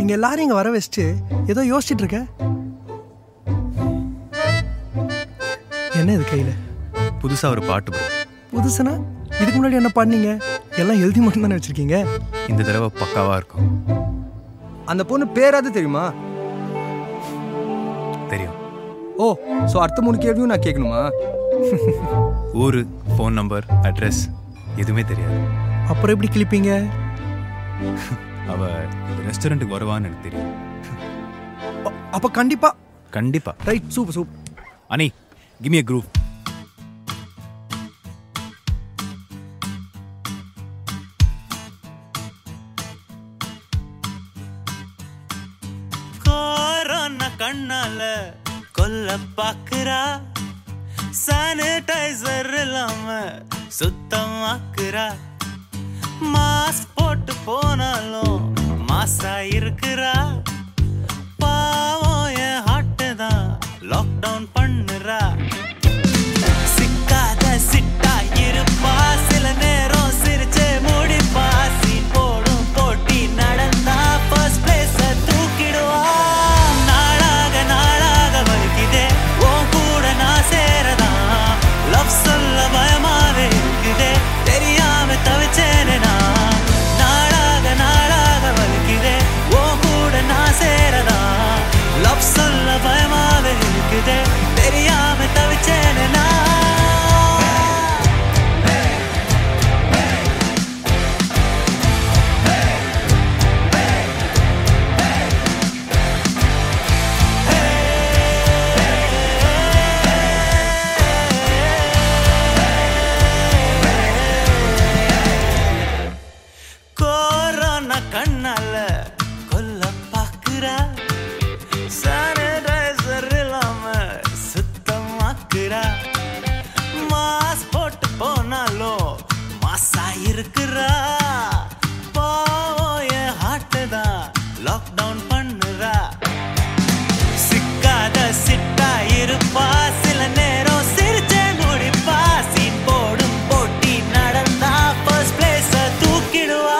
இங்க எல்லாரும் இங்க வர வச்சுட்டு ஏதோ யோசிச்சுட்டு இருக்க என்ன இது கையில புதுசா ஒரு பாட்டு bro. புதுசுனா இதுக்கு முன்னாடி என்ன பண்ணீங்க எல்லாம் எழுதி மட்டும் தானே வச்சிருக்கீங்க இந்த தடவை பக்காவா இருக்கும் அந்த பொண்ணு பேராது தெரியுமா தெரியும் ஓ ஸோ அடுத்த மூணு கேள்வியும் நான் கேட்கணுமா ஊரு ஃபோன் நம்பர் அட்ரஸ் எதுவுமே தெரியாது அப்புறம் எப்படி கிளிப்பீங்க அவ இந்த ரெஸ்டாரண்ட்டுக்கு வருவான்னு எனக்கு தெரியும் அ- அப்ப கண்டிப்பா கண்டிப்பா ரைட் சூப்பர் சூப்பர் அனி கிமி குரூப் கொரோனா கண்ணால கொல்ல பாக்குறா சானிடைசர் இல்லாம சுத்தமாக்குறா மாஸ்க் போட்டு போனாலும் மாசா இருக்கிறா பாவம் என் ஹாட்டு தான் லாக்டவுன் பண்ணுறா சிக்காத சிட்டா இருப்பா சில நேரம் சிரிச்சே முடிப்பா சீன் போடும் போட்டி நடந்தா ஃபர்ஸ்ட் பிளேஸ தூக்கிடுவா நாளாக நாளாக வலிக்குதே உன் கூட நான் சேரதா லவ் சொல்ல பயமாவே இருக்குதே தெரியாம தவிச்சேனே நான் நாளாக நாளாக வலிக்குதே உன் கூட நான் சேரதா லவ் சொல்ல பயமாவே இருக்குதே தெரியாம தவிச்சேனே நான் கொரோனா கண்ணால கொல்ல பாக்குறா சானிடைசர் இல்லாம சுத்தமாக்குறா மாஸ்க் போட்டு போனாலும் மாசா இருக்கிறா பாவம் என் ஹார்ட் தான் லாக்டவுன் பண்ணுறா சிக்காத சிட்டா இருப்பா சில நேரம் சிரிச்சே முடிப்பா சீன் போடும் போட்டி நடந்தா ஃபர்ஸ்ட் பிளேஸ தூக்கிடுவா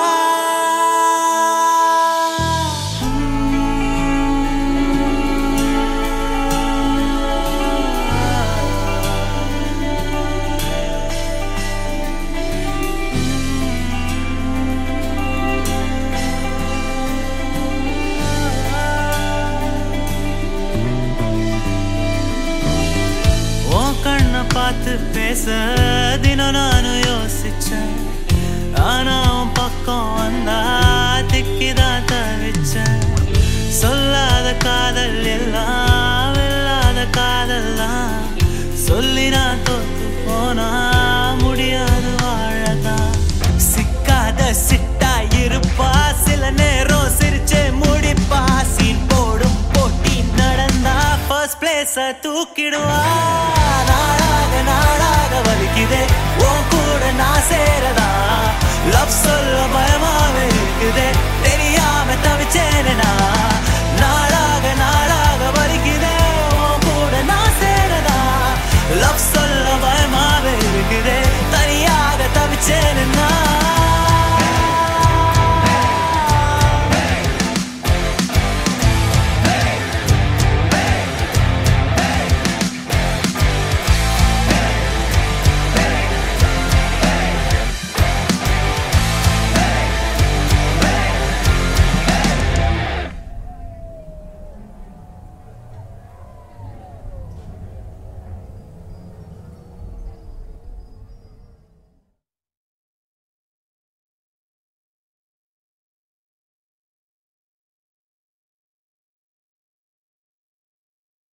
உன் கண்ணை பார்த்து பேச தினம் நானும் யோசிச்சேன் ஆனா உன் பக்கம் வந்தா திக்கிதான் தவிச்சேன் சொல்லாத காதல் எல்லாம் இல்லாத காதல் தான் சொல்லி நான் தோத்து போனா முடியாது வாழதான் சிக்காத சிட்டா இருப்பா சில நேரம் சிரிச்சே முடிப்பா சீன் போடும் போட்டி நடந்தா ஃபர்ஸ்ட் பிளேஸ தூக்கிடுவா நாளாக நாளாக வலிக்குதே உன் கூட நான் சேரதா